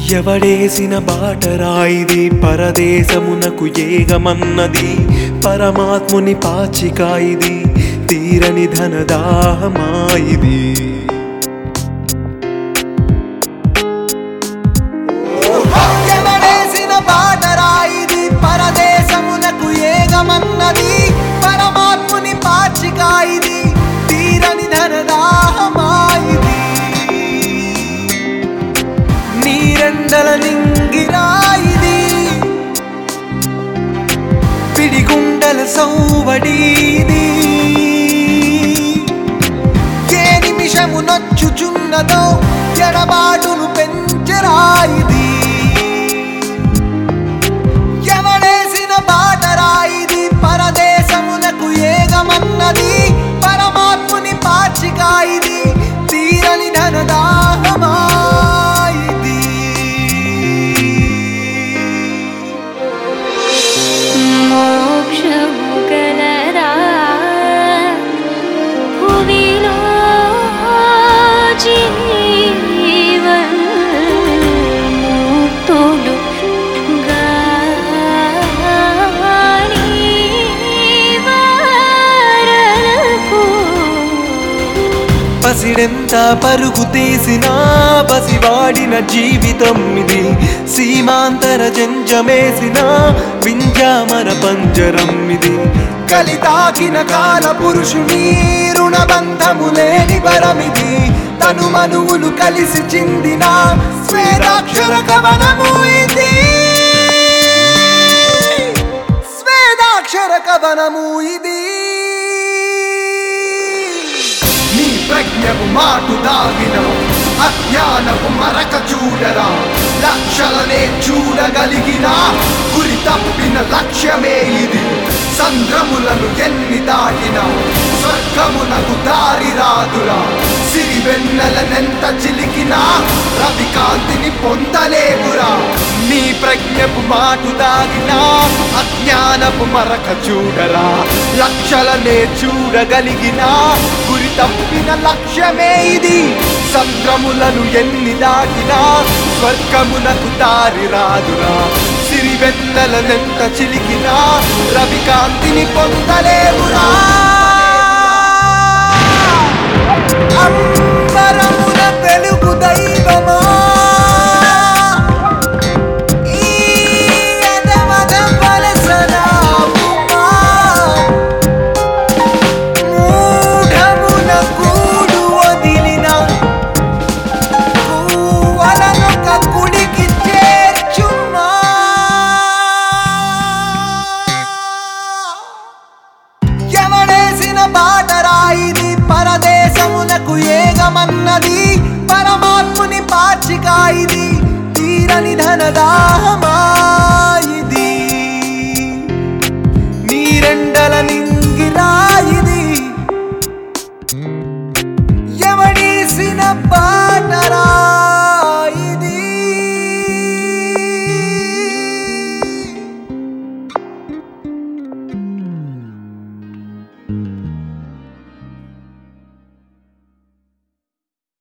ఎవడేసిన బాటరాయిది పరదేశమునకు ఏగమన్నది పరమాత్ముని పాచికాయిది తీరని ధనదాహమాయిది ఎవడేసిన బాటరాయిది పరదేశమునకు ఏగమన్నది పరమాత్ముని పాచికాయిది తీరని ధనదాహమాయిది నీరెండల నింగిరాయిది పిడిగుండల సౌవడీది ఏ నిమిషము నొచ్చుచున్నదో ఎడబాటును పెంచరాయిది ఎవడేసిన బాటరాయిది పరదేశమునకు ఏగమన్నది పరమాత్ముని పాచికాయిది తీరని ధనదాహమాయిది మోక్షము గలరా భువిలో జీవన్ముక్తులు గాని వారలకు పసిడెంత పరుగు తీసినా పసివాడిన జీవితం ఇది సీమాంతర జంజమేసిన వింజామర పంజరం ఇది కలితాకిన కాల పురుషుని రుణబంధము లేని వరమిది తను మనువులు కలిసి చిందిన స్వేదాక్షర కవనము ఇది స్వేదాక్షర కవనము ఇది నీ ప్రజ్ఞకు మాటు దాగిన అజ్ఞానపు మరక చూడరా లక్షలనే చూడగలిగిన గురి తప్పిన లక్ష్యమే ఇది సంద్రములను ఎన్ని దాటిన స్వర్గమునకు దారి రాదురా సిరి వెన్నెలనెంత చిలికినా రవికాంతిని పొందలేవురా నీ ప్రజ్ఞపు మాటు దాగిన అజ్ఞానపు మరక చూడరా లక్షలనే చూడగలిగిన గురి తప్పిన లక్ష్యమే ఇది సంద్రములను ఎన్ని దాటినా స్వర్గమునకు దారి రాదురా సిరి వెన్నెలనెంత చిలికినా రవికాంతిని పొందలేవురా అంబరమున వెలుగు దైవమా ఈ అదమద వలసరావుమా మూఢమున కూడు వదిలిన కూవలనొక కుడికి చేర్చుమా ఎవడేసిన బాటరాయిది పరదేశమునకు ఏగమన్నది పరమాత్ముని పాచికాయిది తీరని ధనదాహమా